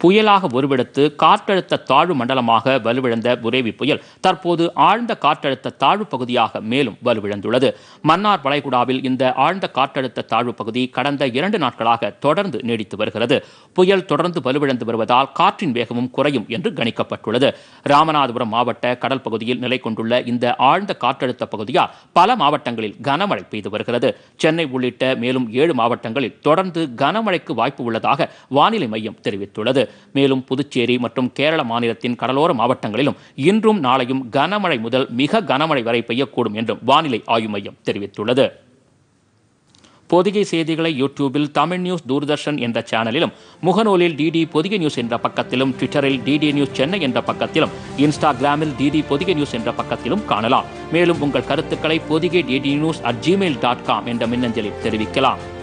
புயலாக உருவெடுத்து காற்றழுத்த தாழ்வு மண்டலமாக வலுவிழந்த புரேவி புயல் தற்போது ஆழ்ந்த காற்றழுத்த தாழ்வு பகுதியாக மேலும் வலுவிழந்துள்ளது மன்னார் வளைகுடாவில் இந்த ஆழ்ந்த காற்றழுத்த தாழ்வு பகுதி கடந்த இரண்டு நாட்களாக தொடர்ந்து நீடித்து வருகிறது புயல் தொடர்ந்து வலுவிழந்து வருவதால் காற்றின் வேகமும் குறையும் என்று கணிக்கப்பட்டுள்ளது ராமநாதபுரம் மாவட்ட கடல் பகுதியில் நிலை கொண்டுள்ள இந்த ஆழ்ந்த காற்றழுத்த பகுதியால் பல மாவட்டங்களில் கனமழை பெய்து வருகிறது சென்னை உள்ளிட்ட மேலும் ஏழு மாவட்டங்களில் தொடர்ந்து கனமழைக்கு வாய்ப்பு உள்ளதாக வானிலை மையம் தெரிவித்துள்ளது மேலும் புதுச்சேரி மற்றும் கேரள மாநிலத்தின் கடலோர மாவட்டங்களிலும் இன்றும் நாளையும் கனமழை முதல் மிக கனமழை வரை பெய்யக்கூடும் என்றும் வானிலை ஆய்வு மையம் தெரிவித்துள்ளது பொதிகை செய்திகளை யூடியூபில் தமிழ் நியூஸ் தூர்தர்ஷன் என்ற சேனலிலும் முகநூலில் டிடி பொதிகை நியூஸ் என்ற பக்கத்திலும் ட்விட்டரில் டிடி நியூஸ் சென்னை என்ற பக்கத்திலும் இன்ஸ்டாகிராமில் டிடி பொதிகை நியூஸ் என்ற பக்கத்திலும் காணலாம் மேலும் உங்கள் கருத்துக்களை Podhigai DD news at Gmail dot com என்ற மின்னஞ்சலில் தெரிவிக்கலாம்